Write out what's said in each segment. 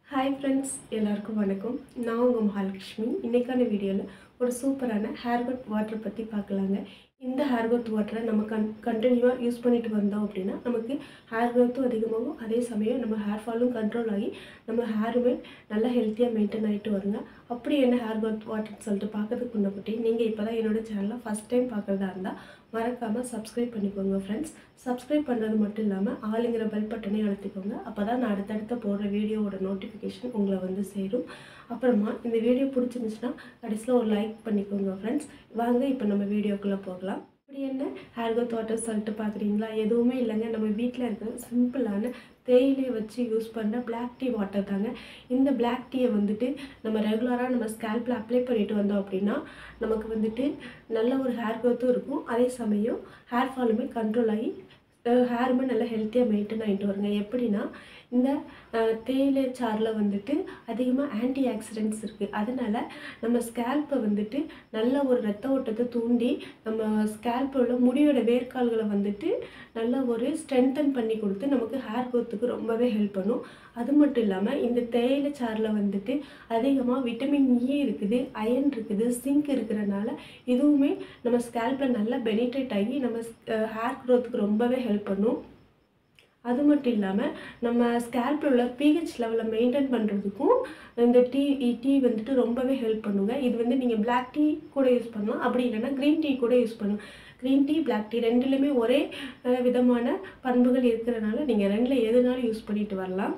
hi friends எல்லாருக்கும் வணக்கம் நான் உங்கள் மகாலட்சுமி இன்றைக்கான வீடியோவில் ஒரு சூப்பரான ஹேர் கட் வாட்டர் பற்றி பார்க்கலாங்க இந்த ஹேர் growth வாட்டரை நம்ம கன் கண்டினியூவாக யூஸ் பண்ணிட்டு வந்தோம் அப்படின்னா நமக்கு ஹேர் growth அதிகமாகும் அதே சமயம் நம்ம ஹேர் ஃபாலும் கண்ட்ரோல் ஆகி நம்ம ஹேருமே நல்லா ஹெல்த்தியாக மெயின்டைன் ஆகிட்டு வருங்க அப்படி என்ன ஹேர் growth வாட்டர்னு சொல்லிட்டு பார்க்கறதுக்கு முன்னாடி நீங்கள் இப்போ தான் என்னோட சேனலை ஃபஸ்ட் டைம் பார்க்குறதா இருந்தால் மறக்காமல் சப்ஸ்கிரைப் பண்ணிக்கோங்க ஃப்ரெண்ட்ஸ் சப்ஸ்கிரைப் பண்ணுறது மட்டும் இல்லாமல் ஆளுங்கிற பெல் பட்டனை அழுத்திக்கோங்க அப்போ தான் நான் அடுத்தடுத்த போடுற வீடியோவோட நோட்டிஃபிகேஷன் உங்களை வந்து சேரும் அப்புறமா இந்த வீடியோ பிடிச்சிருந்துச்சுன்னா கடைசியில் ஒரு லைக் பண்ணிக்கோங்க ஃப்ரெண்ட்ஸ் வாங்க இப்போ நம்ம வீடியோக்குள்ளே போகலாம் இப்படி என்ன ஹேர் growth வாட்டர் சொல்லிட்டு பார்க்குறீங்களா எதுவுமே இல்லைங்க நம்ம வீட்டில் இருக்கிற சிம்பிளான தேயிலையை வச்சு யூஸ் பண்ண Black டீ வாட்டர் தாங்க இந்த Black டீயை வந்துட்டு நம்ம ரெகுலராக நம்ம ஸ்கேல்பில் அப்ளை பண்ணிட்டு வந்தோம் அப்படின்னா நமக்கு வந்துட்டு நல்ல ஒரு ஹேர் க்ரோத்தும் இருக்கும் அதே சமயம் ஹேர் ஃபாலுமே கண்ட்ரோல் ஆகி ஹேருமே நல்லா ஹெல்த்தியாக மெயின்டைன் ஆகிட்டு வருங்க எப்படின்னா இந்த அஹ், தேயிலை சாறில் வந்துட்டு அதிகமாக ஆன்டி ஆக்சிடென்ட்ஸ் இருக்குது அதனால நம்ம ஸ்கேல்ப்பை வந்துட்டு நல்ல ஒரு ரத்த ஓட்டத்தை தூண்டி நம்ம ஸ்கேல்பில் உள்ள முடியோட வேர்க்கால்களை வந்துட்டு நல்ல ஒரு ஸ்ட்ரென்தன் பண்ணி கொடுத்து நமக்கு ஹேர் க்ரோத்துக்கு ரொம்பவே ஹெல்ப் பண்ணும் அது மட்டும் இல்லாமல் இந்த தேயிலை சாறில் வந்துட்டு அதிகமாக விட்டமின் இ இருக்குது அயன் இருக்குது சிங்க் இருக்கிறனால இதுவுமே நம்ம ஸ்கேல்பில் நல்லா பெனிட்ரேட் ஆகி நம்ம ஹேர் க்ரோத்துக்கு ரொம்பவே ஹெல்ப் பண்ணும் அது மட்டும் இல்லாமல் நம்ம ஸ்கேல்பில் உள்ள பிஹெச் லெவலில் மெயின்டைன் பண்ணுறதுக்கும் இந்த டீ டீ வந்துட்டு ரொம்பவே ஹெல்ப் பண்ணுங்க இது வந்து நீங்கள் Black டீ கூட யூஸ் பண்ணலாம் அப்படி இல்லைன்னா க்ரீன் டீ கூட யூஸ் பண்ணலாம் க்ரீன் டீ Black டீ ரெண்டுலேயுமே ஒரே அஹ், விதமான பண்புகள் இருக்கிறனால நீங்கள் ரெண்டில் எதுனாலும் யூஸ் பண்ணிட்டு வரலாம்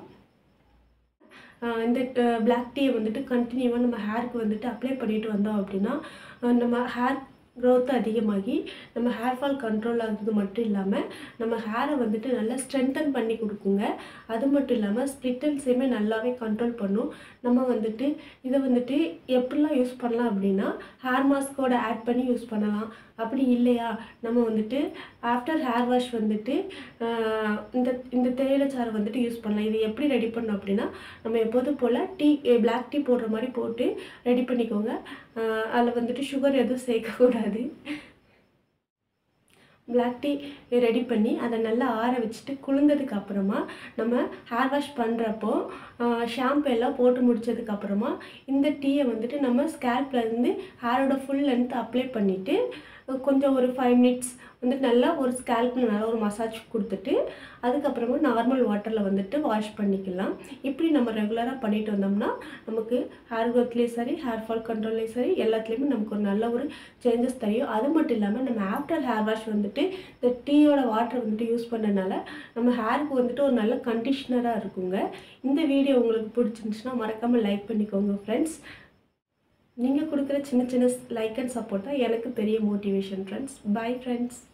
ஆஹ் இந்த Black டீயை வந்துட்டு கண்டினியூவாக நம்ம ஹேருக்கு வந்துட்டு அப்ளை பண்ணிட்டு வந்தோம் அப்படின்னா ஆஹ் நம்ம ஹேர் growth அதிகமாகி நம்ம ஹேர் ஃபால் கண்ட்ரோல் ஆகுறது மட்டும் இல்லாமல் நம்ம ஹேரை வந்துட்டு நல்லா ஸ்ட்ரென்தன் பண்ணி கொடுக்குங்க அது மட்டும் இல்லாமல் ஸ்ப்ளிட்டன்ஸையுமே நல்லாவே கண்ட்ரோல் பண்ணும் நம்ம வந்துட்டு இதை வந்துட்டு எப்படிலாம் யூஸ் பண்ணலாம் அப்படின்னா ஹேர் மாஸ்கோட ஆட் பண்ணி யூஸ் பண்ணலாம் அப்படி இல்லையா நம்ம வந்துட்டு ஆஃப்டர் ஹேர் வாஷ் வந்துட்டு ஆஹ் இந்த இந்த தேயிலை சாறை வந்துட்டு யூஸ் பண்ணலாம் இது எப்படி ரெடி பண்ணோம் அப்படின்னா நம்ம எப்போதும் போல் டீ Black டீ போடுற மாதிரி போட்டு ரெடி பண்ணிக்கோங்க அதில் வந்துட்டு சுகர் எதுவும் சேர்க்கக்கூடாது Black டீ ரெடி பண்ணி அதை நல்லா ஆற வச்சுட்டு குளிர்ந்ததுக்கு அப்புறமா நம்ம ஹேர் வாஷ் பண்ணுறப்போ ஷாம்பு எல்லாம் போட்டு முடிச்சதுக்கு அப்புறமா இந்த டீயை வந்துட்டு நம்ம ஸ்கேல்ப்ல இருந்து ஹேரோட ஃபுல் லென்த் அப்ளை பண்ணிவிட்டு கொஞ்சம் ஒரு ஃபைவ் மினிட்ஸ் வந்துட்டு நல்லா ஒரு ஸ்கேல்பில் நல்லா ஒரு மசாஜ் கொடுத்துட்டு அதுக்கப்புறமா நார்மல் வாட்டரில் வந்துட்டு வாஷ் பண்ணிக்கலாம் இப்படி நம்ம ரெகுலராக பண்ணிட்டு வந்தோம்னா நமக்கு ஹேர் க்ரோத்லேயும் சரி ஹேர் ஃபால் கண்ட்ரோல்லையும் சரி எல்லாத்துலேயுமே நமக்கு ஒரு நல்ல ஒரு சேஞ்சஸ் தெரியும் அது மட்டும் இல்லாமல் நம்ம ஆஃப்டர் ஹேர் வாஷ் வந்துட்டு இந்த டீயோட வாட்டர் வந்துட்டு யூஸ் பண்ணனால நம்ம ஹேருக்கு வந்துட்டு ஒரு நல்ல கண்டிஷ்னராக இருக்குங்க இந்த வீடியோ உங்களுக்கு பிடிச்சிருந்துச்சுன்னா மறக்காமல் லைக் பண்ணிக்கோங்க ஃப்ரெண்ட்ஸ் நீங்கள் கொடுக்குற சின்ன சின்ன லைக் அண்ட் சப்போர்ட் தான் எனக்கு பெரிய மோட்டிவேஷன் ஃப்ரெண்ட்ஸ் பை ஃப்ரெண்ட்ஸ்